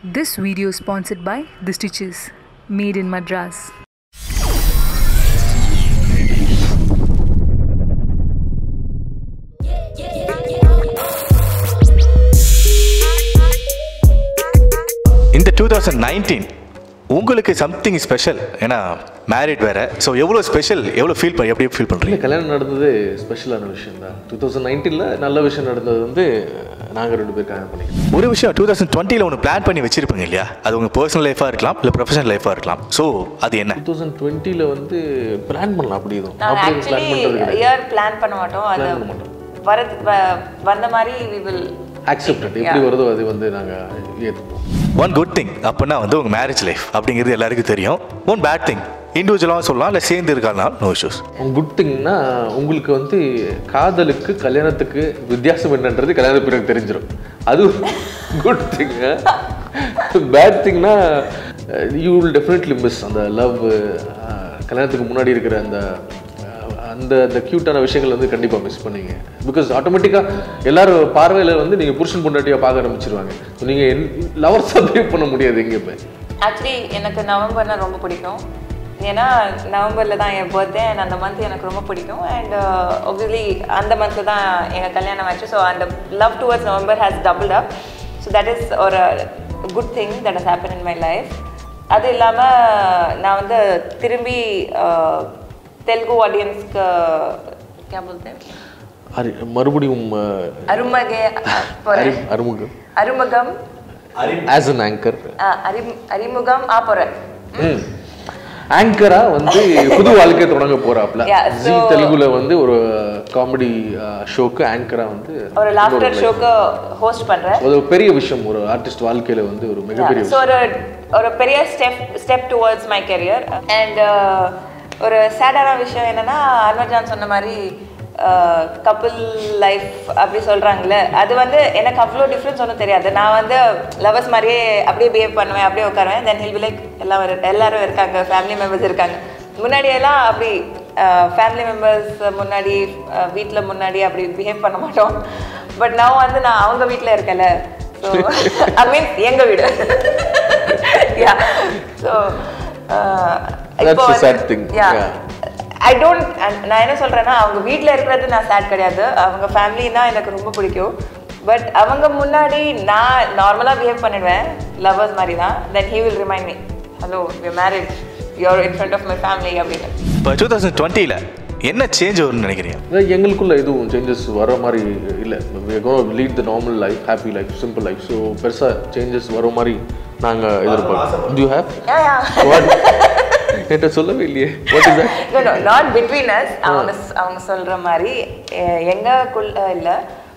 This video is sponsored by The Stitches, made in Madras. இந்த two thousand nineteen உங்களுக்கு something special ஏன்னா married வேற so எவ்வளோ special எவ்வளோ ஃபீல் பண்ணி எப்படி ஃபீல் பண்ணுறீங்க இல்லை கல்யாணம் நடந்தது ஸ்பெஷலான விஷயம் தான் டூ தௌசண்ட் நைன்டீனில் நல்ல விஷயம் நடந்தது வந்து நாங்கள் ரெண்டு பேர் கல்யாணம் பண்ணிக்கிறோம் ஒரு விஷயம் டூ தௌசண்ட் டுவெண்ட்டியில் ஒன்று பிளான் பண்ணி வச்சிருப்பீங்க இல்லையா அது உங்கள் பர்சனல் லைஃபாக இருக்கலாம் இல்லை ப்ரொஃபஷனல் லைஃபாக இருக்கலாம் ஸோ அது என்ன டூ தௌசண்ட் டுவெண்ட்டியில் வந்து பிளான் பண்ணலாம் அப்படி எதுவும் நாங்கள் அப்படி பிளான் ஆக்சுவலி பண்ணுறது கிடையாது இயர் பிளான் பண்ண மாட்டோம் அது Plan பண்ண மாட்டோம். வரது வ- வந்த மாதிரி வி வில் அக்செப்டட் எப்படி வருதோ அது வந்து நாங்கள் ஏற்றுப்போம் ஒன் குட் திங் அப்படின்னா வந்து உங்கள் மேரேஜ் லைஃப் அப்படிங்கிறது எல்லாருக்கும் தெரியும் ஒன் பேட் திங் இண்டிவிஜுவலாகவும் சொல்லலாம் இல்லை சேர்ந்து இருக்கலாம் நோ இஷ்யூஸ் குட் திங்னா உங்களுக்கு வந்து காதலுக்கு கல்யாணத்துக்கு வித்தியாசம் என்னன்றது கல்யாண பிறகு தெரிஞ்சிடும் அது குட் திங் பேட் திங்னா யூ வில் டெஃபினெட்லி மிஸ் அந்த லவ் கல்யாணத்துக்கு முன்னாடி இருக்கிற அந்த அஹ், அந்த அந்த க்யூட்டான விஷயங்கள் வந்து கண்டிப்பாக மிஸ் பண்ணீங்க பிகாஸ் ஆட்டோமேட்டிக்காக எல்லாரும் பார்வையில் வந்து நீங்கள் புருஷன் பொண்டாட்டியாக பார்க்க ஆரம்பிச்சிருவாங்க ஸோ நீங்கள் லவர்ஸாக பிஹேவ் பண்ண முடியாது எங்கேயுமே ஆக்சுவலி எனக்கு நவம்பர்னா ரொம்ப பிடிக்கும் ஏன்னா நவம்பரில் தான் என் பர்த்டே அண்ட் அந்த மந்த் எனக்கு ரொம்ப பிடிக்கும் அண்ட் obviously அந்த மந்த்தில் தான் எங்கள் கல்யாணம் ஆச்சு ஸோ அந்த love towards November has double up so that is ஒரு good thing that has happened in my life அது இல்லாமல் நான் வந்து திரும்பி uh, தெலுங்கு ஆடியன்ஸ்க்கு क्या बोलते हैं அரி மறுபடியும் அஹ், அருமகே போகிறேன் அறி- அறிமுகம் அருமகம் ஆஸ் அன் ஆங்கர் அஹ், அறிம் அறிமுகம் ஆ போகிறேன் ம் ஆங்கரா வந்து புது வாழ்க்கை தொடங்க போறாப்ல Yeah, ஜி so- தெலுங்குல வந்து ஒரு காமெடி ஷோக்கு ஆங்கரா வந்து ஒரு லாஃப்டர் ஷோக்கு ஹோஸ்ட் பண்ணுறேன் அது ஒரு பெரிய விஷயம் ஒரு ஆர்டிஸ்ட் வாழ்க்கையில வந்து ஒரு மிகப்பெரிய ஸோ விஷயம் ஒரு ஒரு பெரிய step step towards my career and ஒரு சேடான விஷயம் என்னன்னா அன்வர்ஜான் சொன்ன மாதிரி கப்புள் லைஃப் அப்படி சொல்கிறாங்களே அது வந்து எனக்கு அவ்வளோ டிஃப்ரென்ஸ் ஒன்றும் தெரியாது நான் வந்து லவர்ஸ் மாதிரியே அப்படியே பிஹேவ் பண்ணுவேன் அப்படியே உட்காருவேன் தென் ஹில் லைக் எல்லாம் இரு- எல்லாரும் இருக்காங்க ஃபேமிலி மெம்பர்ஸ் இருக்காங்க முன்னாடியெல்லாம் அப்படி ஃபேமிலி மெம்பர்ஸ் முன்னாடி வீட்டில் முன்னாடி அப்படி பிஹேவ் பண்ண மாட்டோம் பட் நான் வந்து நான் அவங்க வீட்டில் இருக்கல ஸோ ஐ மீன் எங்க வீடு yeah so That's a sad thing. Yeah. I don't நான் என்ன சொல்றேன்னா அவங்க வீட்டில் இருக்கிறது நான் சேட் கிடையாது அவங்க ஃபேமிலினா எனக்கு ரொம்ப பிடிக்கும் பட் அவங்க முன்னாடி நான் நார்மலாக பிஹேவ் பண்ணிடுவேன் லவர்ஸ் மாதிரி தான் then he will remind me hello you married you're in front of my family அப்படின்னு இப்போ டூ தௌசண்ட் டுவெண்ட்டியில் என்ன சேஞ்ச் வரும்னு நினைக்கிறீங்க அதாவது எங்களுக்குள்ள எதுவும் சேஞ்சஸ் வர மாதிரி இல்லை lead the normal life happy life simple life so பெருசா சேஞ்சஸ் வர மாதிரி நாங்க எதிர்பார்க்கறோம் you have yeah yeah what என்கிட்ட சொல்லவே இல்லையே what is that no no not between us அவங்க ஸ்- அவங்க சொல்ற மாதிரி எ- எங்கக்குள்ள இல்ல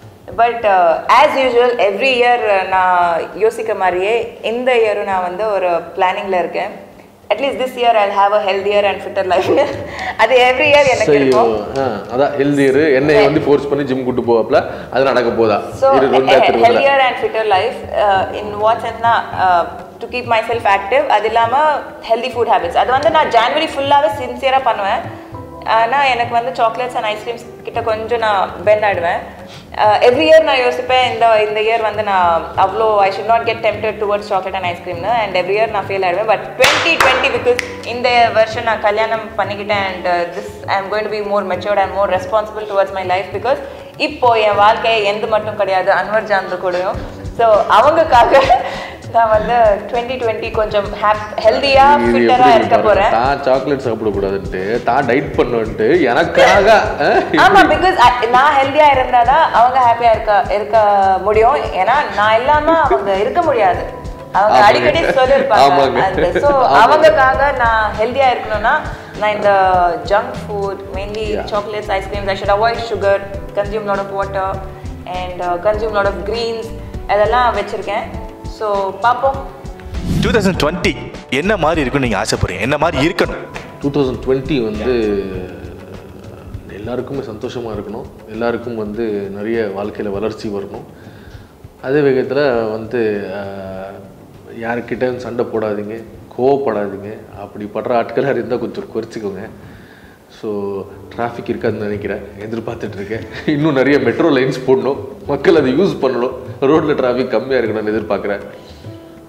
but as usual every year நான் யோசிக்க மாதிரியே இந்த இயரும் நான் வந்து ஒரு பிளானிங்ல இருக்கேன் at least this year I have a healthier and fitter life அது எவ்ரி இயர் எனக்கு ஐயோ இருக்கும் ஆ, அதான் ஹெல்தியர் என்னைய வந்து ஃபோர்ஸ் பண்ணி ஜிம் கூட்டு போவாப்ல அது நடக்க போதா So, இரு, ரெண்டு he- இடத்துல healthier and fitter life uh, in what sense na uh, to keep myself active அது இல்லாமல் ஹெல்தி ஃபுட் ஹேபிட்ஸ் அது வந்து நான் ஜான்வரி ஃபுல்லாகவே சின்சியராக பண்ணுவேன் ஆனால் எனக்கு வந்து சாக்லேட்ஸ் அண்ட் ஐஸ்கிரீம்ஸ் கிட்ட கொஞ்சம் நான் பெண்ட் ஆடுவேன் எவ்ரி இயர் நான் யோசிப்பேன் இந்த இந்த இயர் வந்து நான் அவ்வளோ I should not get tempted towards chocolate and ஐஸ்கிரீம்னு அண்ட் எவ்ரி இயர் நான் ஃபெயில் ஆயிடுவேன் பட் டுவெண்ட்டி டுவெண்ட்டி பிகாஸ் இந்த வருஷம் நான் கல்யாணம் பண்ணிக்கிட்டேன் and this I am going to be more matured and more responsible towards my life because இப்போ என் வாழ்க்கை எந்த மட்டும் கிடையாது அன்வர் ஜான்து கூடயும் ஸோ அவங்களுக்காக நான் வந்து டுவெண்ட்டி டுவெண்ட்டி கொஞ்சம் ஹாப் ஹெல்த்தியாக இது எப்படி ஃபிட்டராக இருக்க பாருங்க. போகிறேன் தான் சாக்லேட் சாப்பிடக்கூடாதுன்ட்டு தான் டைட் பண்ணுன்ட்டு எனக்காக ஆ, ஆமா பிகாஸ் நான் ஹெல்த்தியா இருந்தாதான் அவங்க ஹாப்பியா இருக்க இருக்க முடியும் ஏன்னா நான் இல்லாம அவங்க இருக்க முடியாது அவங்க ஆமாங்க. அடிக்கடி சொல்லியிருப்பாங்க ஆமாங்க. அந்த ஸோ ஆமாங்க. அவங்களுக்காக நான் ஹெல்த்தியா இருக்கணும்னா நான் இந்த junk food mainly chocolates ice creams I should avoid sugar consume lot of water and consume lot of greens அதெல்லாம் வச்சிருக்கேன் ஸோ பார்ப்போம் டூ தௌசண்ட் டுவெண்ட்டி என்ன மாதிரி இருக்குன்னு நீங்கள் ஆசைப்படுறீங்க என்ன மாதிரி இருக்கணும் டூ தௌசண்ட் டுவெண்ட்டி வந்து எல்லாருக்குமே சந்தோஷமாக இருக்கணும் எல்லாருக்கும் வந்து நிறைய வாழ்க்கையில் வளர்ச்சி வரணும் அதே வேகத்தில் வந்து ஆஹ், யாருக்கிட்ட சண்டை போடாதீங்க கோவப்படாதீங்க அப்படி படுற ஆட்களாக இருந்தால் கொஞ்சம் குறைச்சிக்கோங்க ஸோ டிராஃபிக் இருக்காதுன்னு நினைக்கிறேன் எதிர்பார்த்துட்டு இருக்கேன் இன்னும் நிறைய மெட்ரோ லைன்ஸ் போடணும் மக்கள் அதை யூஸ் பண்ணணும் ரோட்டில் டிராஃபிக் கம்மியாக இருக்கணும்னு எதிர்பார்க்குறேன்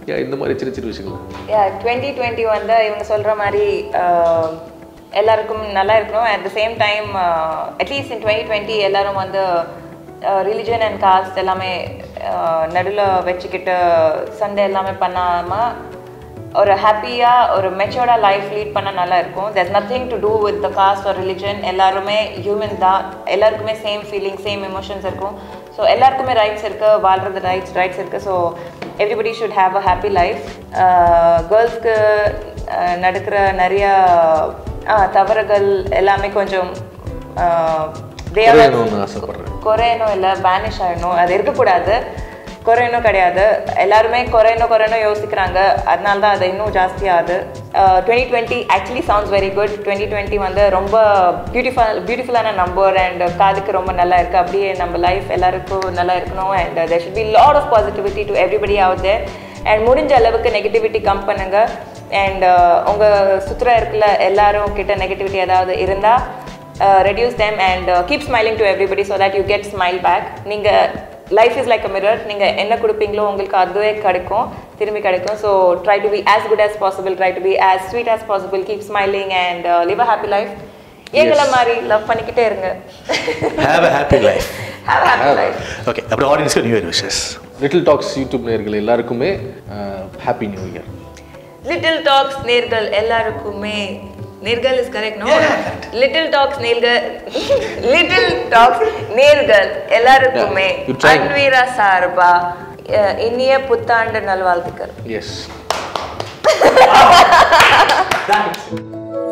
ஏன் இந்த மாதிரி சின்ன சின்ன விஷயங்கள் யா டுவெண்ட்டி டுவெண்ட்டி வந்து இவங்க சொல்கிற மாதிரி ஆஹ், எல்லாருக்கும் நல்லா இருக்கணும் at the same time at least in twenty twenty எல்லாரும் வந்து ரிலிஜன் அண்ட் காஸ்ட் எல்லாமே நடுவில் வச்சுக்கிட்டு சண்டை எல்லாமே பண்ணாமல் ஒரு ஹாப்பியாக ஒரு மெச்சோர்டாக லைஃப் லீட் பண்ண நல்லா இருக்கும் there's nothing to do with the caste or religion எல்லாருமே ஹியூமன் தான் எல்லாருக்குமே சேம் ஃபீலிங் சேம் எமோஷன்ஸ் இருக்கும் ஸோ எல்லாருக்குமே ரைட்ஸ் இருக்குது வாழ்றது ரைட்ஸ் ரைட்ஸ் இருக்குது so everybody should have a happy life கேர்ள்ஸ்க்கு நடக்கிற நிறைய ஆஹ், தவறுகள் எல்லாமே கொஞ்சம் தேவை குறையணும்னு ஆசைப்படுறேன் குறையணும் இல்லை பேனிஷ் ஆகணும் அது இருக்கக்கூடாது குறையணும் கிடையாது எல்லாருமே குறையணும் குறையணும் யோசிக்கிறாங்க அதனால தான் அது இன்னும் ஜாஸ்தியாகுது twenty twenty actually sounds very good twenty twenty வந்து ரொம்ப பியூட்டிஃபுல் பியூட்டிஃபுல்லான நம்பர் அண்ட் காதுக்கு ரொம்ப நல்லா இருக்குது அப்படியே நம்ம லைஃப் எல்லாருக்கும் நல்லா இருக்கணும் and there should be lot of positivity to everybody ஆகுது தேர் அண்ட் முடிஞ்ச அளவுக்கு நெகட்டிவிட்டி கம் பண்ணுங்க அண்ட் உங்கள் சுற்றுலா இருக்கல எல்லாரும் கிட்ட நெகட்டிவிட்டி ஏதாவது இருந்தால் reduce them and uh, keep smiling to everybody so that you get smile back நீங்கள் life is like a mirror நீங்கள் என்ன கொடுப்பீங்களோ உங்களுக்கு அதுவே கிடைக்கும் திரும்பி கிடைக்கும் so try to be as good as possible try to be as sweet as possible keep smiling and uh, live a happy life எங்களை மாதிரி லவ் பண்ணிக்கிட்டே இருங்க have a happy life have a happy life okay அப்புறம் ஆடியன்ஸ்க்கு new year wishes little talks YouTube நேயர்கள் எல்லாருக்குமே happy new year little talks நேர்கள் எல்லாருக்குமே நேர்கள் is correct no little talks நேர்கள் லிட்டில் டாக்ஸ் நேர்கள் எல்லாருக்குமே Yeah, you're trying. அன்வீரா சார்பா அஹ், இனிய புத்தாண்டு நல்வாழ்த்துக்கள் எஸ் தேங்க்ஸ்